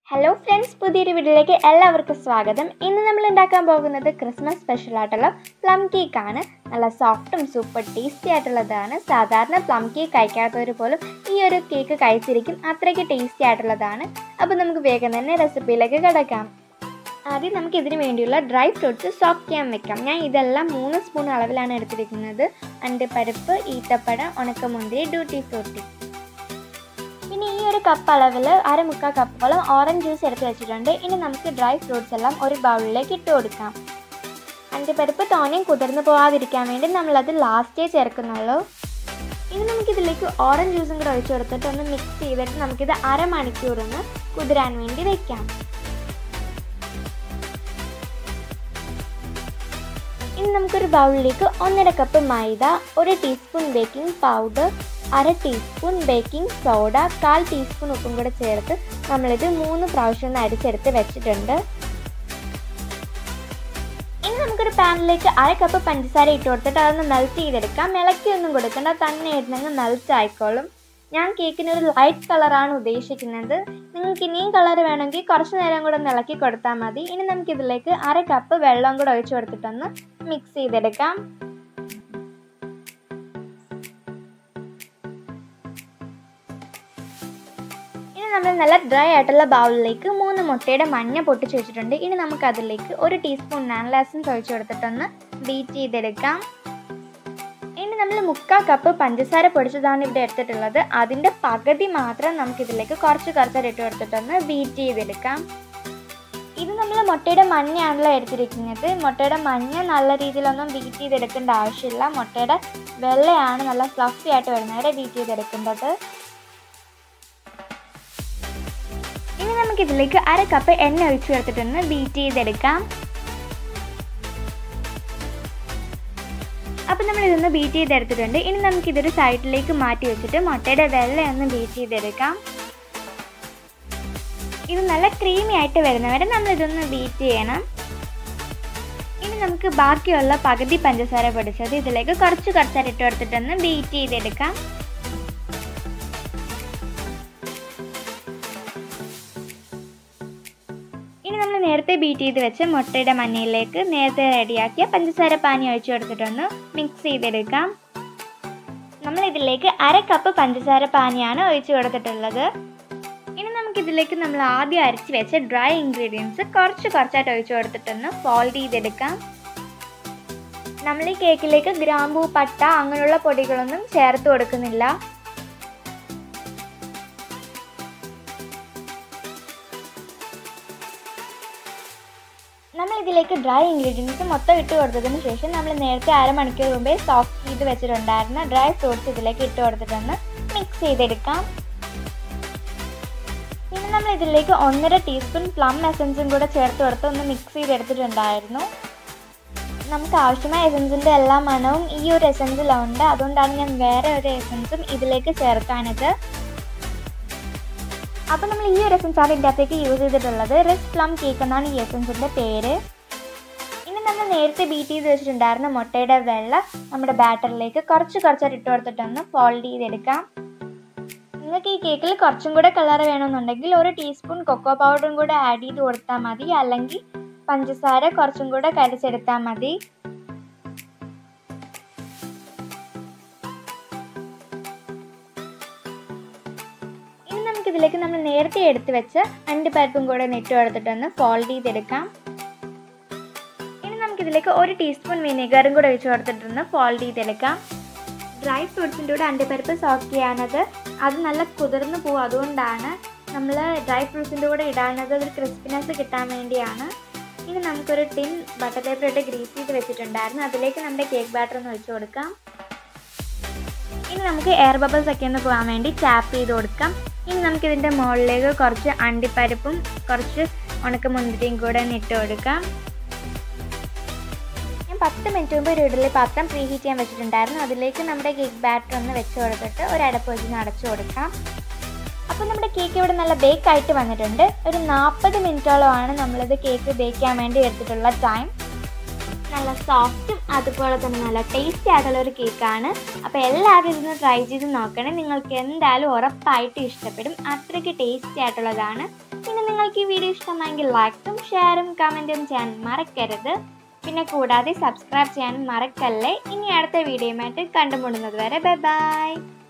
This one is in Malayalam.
ഹലോ ഫ്രണ്ട്സ് പുതിയൊരു വീഡിയോയിലേക്ക് എല്ലാവർക്കും സ്വാഗതം ഇന്ന് നമ്മൾ ഉണ്ടാക്കാൻ പോകുന്നത് ക്രിസ്മസ് സ്പെഷ്യൽ ആയിട്ടുള്ള പ്ലം കേക്ക് ആണ് നല്ല സോഫ്റ്റും സൂപ്പർ ടേസ്റ്റി ആയിട്ടുള്ളതാണ് സാധാരണ പ്ലം കേക്ക് കഴിക്കാത്തവർ പോലും ഈ ഒരു കേക്ക് കഴിച്ചിരിക്കും അത്രയ്ക്ക് ടേസ്റ്റി ആയിട്ടുള്ളതാണ് അപ്പോൾ നമുക്ക് വേഗം തന്നെ റെസിപ്പിയിലേക്ക് കിടക്കാം ആദ്യം നമുക്ക് ഇതിന് വേണ്ടിയുള്ള ഡ്രൈ ഫ്രൂട്ട്സ് സോക്ക് ചെയ്യാൻ വെക്കാം ഞാൻ ഇതെല്ലാം മൂന്ന് സ്പൂൺ അളവിലാണ് എടുത്തിരിക്കുന്നത് അണ്ടിപ്പരിപ്പ് ഈത്തപ്പഴം ഉണക്കമുന്തിരി ഡ്യൂട്ടി ഫ്രൂട്ടി പിന്നെ ഈ ഒരു കപ്പ് അളവിൽ അരമുക്കാൽ കപ്പോളം ഓറഞ്ച് ജ്യൂസ് എടുത്ത് വെച്ചിട്ടുണ്ട് ഇനി നമുക്ക് ഡ്രൈ ഫ്രൂട്ട്സ് എല്ലാം ഒരു ബൗളിലേക്ക് ഇട്ട് കൊടുക്കാം അണ്ടിപ്പരിപ്പ് തോനെയും കുതിർന്ന് പോകാതിരിക്കാൻ വേണ്ടി നമ്മളത് ലാസ്റ്റേ ചേർക്കുന്നുള്ളൂ ഇനി നമുക്കിതിലേക്ക് ഓറഞ്ച് ജ്യൂസും കൂടെ ഒഴിച്ചു കൊടുത്തിട്ട് ഒന്ന് മിക്സ് ചെയ്തിട്ട് നമുക്കിത് അരമണിക്കൂറൊന്ന് കുതിരാൻ വേണ്ടി വെക്കാം ഇനി നമുക്കൊരു ബൗളിലേക്ക് ഒന്നര കപ്പ് മൈദ ഒരു ടീസ്പൂൺ ബേക്കിംഗ് പൗഡർ അര ടീസ്പൂൺ ബേക്കിംഗ് സോഡ കാൽ ടീസ്പൂൺ ഉപ്പും കൂടെ ചേർത്ത് നമ്മളിത് മൂന്ന് പ്രാവശ്യം ഒന്ന് അരിച്ചെടുത്ത് വെച്ചിട്ടുണ്ട് ഇനി നമുക്കൊരു പാനിലേക്ക് അര കപ്പ് പഞ്ചസാര ഇട്ട് കൊടുത്തിട്ട് അതൊന്ന് മെൽറ്റ് ചെയ്തെടുക്കാം ഇളക്കിയൊന്നും കൊടുക്കണ്ട തന്നെ ഇരുന്നങ്ങ് മെൽറ്റ് ആയിക്കോളും ഞാൻ കേക്കിന് ഒരു ലൈറ്റ് കളറാണ് ഉദ്ദേശിക്കുന്നത് നിങ്ങൾക്ക് ഇനിയും കളർ വേണമെങ്കിൽ കുറച്ച് നേരം കൂടെ ഒന്ന് ഇളക്കി കൊടുത്താൽ മതി ഇനി നമുക്കിതിലേക്ക് അര കപ്പ് വെള്ളം കൂടെ ഒഴിച്ചു കൊടുത്തിട്ടൊന്ന് മിക്സ് ചെയ്തെടുക്കാം ഇനി നമ്മൾ നല്ല ഡ്രൈ ആയിട്ടുള്ള ബൗളിലേക്ക് മൂന്ന് മുട്ടയുടെ മഞ്ഞ പൊട്ടിച്ച് വെച്ചിട്ടുണ്ട് ഇനി നമുക്ക് അതിലേക്ക് ഒരു ടീസ്പൂൺ നാൻലാസൻസ് ഒഴിച്ചു കൊടുത്തിട്ടൊന്ന് ബീറ്റ് ചെയ്തെടുക്കാം ഇനി നമ്മൾ മുക്കാൽ കപ്പ് പഞ്ചസാര പൊടിച്ചതാണ് ഇവിടെ എടുത്തിട്ടുള്ളത് അതിൻ്റെ പകുതി മാത്രം നമുക്കിതിലേക്ക് കുറച്ച് കുറച്ചായിട്ട് ഇട്ട് കൊടുത്തിട്ടൊന്ന് ബീറ്റ് ചെയ്തെടുക്കാം ഇത് നമ്മൾ മുട്ടയുടെ മഞ്ഞയാണല്ലോ എടുത്തിരിക്കുന്നത് മുട്ടയുടെ മഞ്ഞ നല്ല രീതിയിലൊന്നും ബീറ്റ് ചെയ്തെടുക്കേണ്ട ആവശ്യമില്ല മുട്ടയുടെ വെള്ളയാണ് നല്ല ഫ്ലഫി ആയിട്ട് വരുന്നവരെ ബീറ്റ് ചെയ്തെടുക്കേണ്ടത് ഇനി നമുക്കിതിലേക്ക് അര കപ്പ് എണ്ണ ഒഴിച്ചു ചേർത്തിട്ടൊന്ന് ബീറ്റ് ചെയ്തെടുക്കാം അപ്പം നമ്മൾ ഇതൊന്ന് ബീറ്റ് ചെയ്തെടുത്തിട്ടുണ്ട് ഇനി നമുക്കിതൊരു സൈഡിലേക്ക് മാറ്റി വെച്ചിട്ട് മുട്ടയുടെ വെള്ള ഒന്ന് ബീറ്റ് ചെയ്തെടുക്കാം ഇത് നല്ല ക്രീമി ആയിട്ട് വരുന്നവരെ നമ്മൾ ഇതൊന്ന് ബീറ്റ് ചെയ്യണം ഇനി നമുക്ക് ബാക്കിയുള്ള പകുതി പഞ്ചസാര പൊടിച്ചത് ഇതിലേക്ക് കുറച്ച് കുറച്ചായിട്ട് ഇട്ട് കൊടുത്തിട്ടൊന്ന് ബീറ്റ് ചെയ്തെടുക്കാം ഇനി നമ്മൾ നേരത്തെ ബീറ്റ് ചെയ്ത് വെച്ച് മുട്ടയുടെ മഞ്ഞയിലേക്ക് നേരത്തെ റെഡിയാക്കിയ പഞ്ചസാര പാനി ഒഴിച്ചു കൊടുത്തിട്ടൊന്ന് മിക്സ് ചെയ്തെടുക്കാം നമ്മൾ ഇതിലേക്ക് അര കപ്പ് പഞ്ചസാര പാനിയാണ് ഒഴിച്ചു കൊടുത്തിട്ടുള്ളത് ഇനി നമുക്കിതിലേക്ക് നമ്മൾ ആദ്യം അരച്ച് വെച്ച ഡ്രൈ ഇൻഗ്രീഡിയൻസ് കുറച്ച് കുറച്ചായിട്ട് ഒഴിച്ചു കൊടുത്തിട്ടൊന്ന് ഫോൾഡ് ചെയ്തെടുക്കാം നമ്മൾ ഈ കേക്കിലേക്ക് ഗ്രാമ്പൂ പട്ട അങ്ങനെയുള്ള പൊടികളൊന്നും ചേർത്ത് കൊടുക്കുന്നില്ല നമ്മൾ ഇതിലേക്ക് ഡ്രൈ ഇൻഗ്രീഡിയൻസ് മൊത്തം ഇട്ട് കൊടുത്തതിന് ശേഷം നമ്മൾ നേരത്തെ അരമണിക്കൂർ മുമ്പേ സോഫ്റ്റ് ചെയ്ത് വെച്ചിട്ടുണ്ടായിരുന്ന ഡ്രൈ ഫ്രൂട്ട്സ് ഇതിലേക്ക് ഇട്ട് കൊടുത്തിട്ടൊന്ന് മിക്സ് ചെയ്തെടുക്കാം പിന്നെ നമ്മൾ ഇതിലേക്ക് ഒന്നര ടീസ്പൂൺ പ്ലം എസൻസും കൂടെ ചേർത്ത് കൊടുത്ത് ഒന്ന് മിക്സ് ചെയ്തെടുത്തിട്ടുണ്ടായിരുന്നു നമുക്ക് ആവശ്യമായ എസൻസിൻ്റെ എല്ലാ മണവും ഈ ഒരു എസൻസിലുണ്ട് അതുകൊണ്ടാണ് ഞാൻ വേറെ ഒരു എസൻസും ഇതിലേക്ക് ചേർക്കാനത് അപ്പോൾ നമ്മൾ ഈ ഒരു എസൻസ് ആണ് ഇതിൻ്റെ അകത്തേക്ക് യൂസ് ചെയ്തിട്ടുള്ളത് റിസ് പ്ലം കേക്ക് എന്നാണ് ഈ എസൻസിൻ്റെ പേര് ഇനി നമ്മൾ നേരത്തെ ബീറ്റ് ചെയ്ത് വെച്ചിട്ടുണ്ടായിരുന്ന മുട്ടയുടെ വെള്ള നമ്മുടെ ബാറ്ററിലേക്ക് കുറച്ച് കുറച്ചായിട്ട് ഇട്ട് കൊടുത്തിട്ടൊന്ന് ഫോൾഡ് ചെയ്തെടുക്കാം നിങ്ങൾക്ക് ഈ കേക്കിൽ കുറച്ചും കൂടെ കളർ വേണമെന്നുണ്ടെങ്കിൽ ഒരു ടീസ്പൂൺ കൊക്കോ പൗഡറും കൂടെ ആഡ് ചെയ്ത് കൊടുത്താൽ മതി അല്ലെങ്കിൽ പഞ്ചസാര കുറച്ചും കൂടെ കരിച്ചെടുത്താൽ മതി ഇനി നമുക്കിതിലേക്ക് നമ്മൾ നേരത്തെ എടുത്ത് വെച്ച് അണ്ടിപ്പരിപ്പും കൂടെ നെറ്റ് കൊടുത്തിട്ടൊന്ന് ഫോൾഡ് ചെയ്തെടുക്കാം ഇനി നമുക്കിതിലേക്ക് ഒരു ടീസ്പൂൺ വിനെഗറും കൂടെ ഒഴിച്ച് കൊടുത്തിട്ടൊന്ന് ഫോൾഡ് ചെയ്തെടുക്കാം ഡ്രൈ ഫ്രൂട്ട്സിൻ്റെ കൂടെ അണ്ടിപ്പരിപ്പ് സോക്ക് ചെയ്യാനത് അത് നല്ല കുതിർന്ന് പോകും അതുകൊണ്ടാണ് നമ്മൾ ഡ്രൈ ഫ്രൂട്ട്സിൻ്റെ കൂടെ ഇടാനത് ഒരു ക്രിസ്പിനെസ് കിട്ടാൻ വേണ്ടിയാണ് ഇനി നമുക്കൊരു ടിൻ ബട്ടർ പേപ്പർ ഇട്ട് ഗ്രീസ് ചെയ്ത് വെച്ചിട്ടുണ്ടായിരുന്നു അതിലേക്ക് നമ്മുടെ കേക്ക് ബാറ്റർ ഒന്ന് ഒഴിച്ചു കൊടുക്കാം ഇനി നമുക്ക് എയർ ബബിൾസ് ഒക്കെ ഒന്ന് പോകാൻ വേണ്ടി ടാപ്പ് ചെയ്ത് കൊടുക്കാം ഇനി നമുക്കിതിൻ്റെ മുകളിലേക്ക് കുറച്ച് അണ്ടിപ്പരിപ്പും കുറച്ച് ഉണക്കമുന്തിരിയും കൂടെ ഇട്ട് കൊടുക്കാം ഞാൻ പത്ത് മിനിറ്റ് മുമ്പ് ഒരു ഇഡലി പാത്രം പ്രീ ഹീറ്റ് ചെയ്യാൻ വെച്ചിട്ടുണ്ടായിരുന്നു അതിലേക്ക് നമ്മുടെ കേക്ക് ബാറ്റർ ഒന്ന് വെച്ച് കൊടുത്തിട്ട് ഒരു അടപ്പ് വെച്ച് അടച്ചു കൊടുക്കാം അപ്പോൾ നമ്മുടെ കേക്ക് ഇവിടെ നല്ല ബേക്ക് ആയിട്ട് വന്നിട്ടുണ്ട് ഒരു നാൽപ്പത് മിനിറ്റോളമാണ് നമ്മളിത് കേക്ക് ബേക്ക് ചെയ്യാൻ വേണ്ടി എടുത്തിട്ടുള്ള ടൈം നല്ല സോഫ്റ്റും അതുപോലെ തന്നെ നല്ല ടേസ്റ്റി ആയിട്ടുള്ള ഒരു കേക്കാണ് അപ്പോൾ എല്ലാവരും ഇതൊന്ന് ട്രൈ ചെയ്ത് നോക്കണേ നിങ്ങൾക്ക് എന്തായാലും ഉറപ്പായിട്ട് ഇഷ്ടപ്പെടും അത്രയ്ക്ക് ടേസ്റ്റി ആയിട്ടുള്ളതാണ് പിന്നെ നിങ്ങൾക്ക് ഈ വീഡിയോ ഇഷ്ടമായെങ്കിൽ ലൈക്കും ഷെയറും കമൻറ്റും ചെയ്യാൻ മറക്കരുത് പിന്നെ കൂടാതെ സബ്സ്ക്രൈബ് ചെയ്യാനും മറക്കല്ലേ ഇനി അടുത്ത വീഡിയോയുമായിട്ട് കണ്ടുമുട്ടുന്നത് വരെ ബൈ ബൈ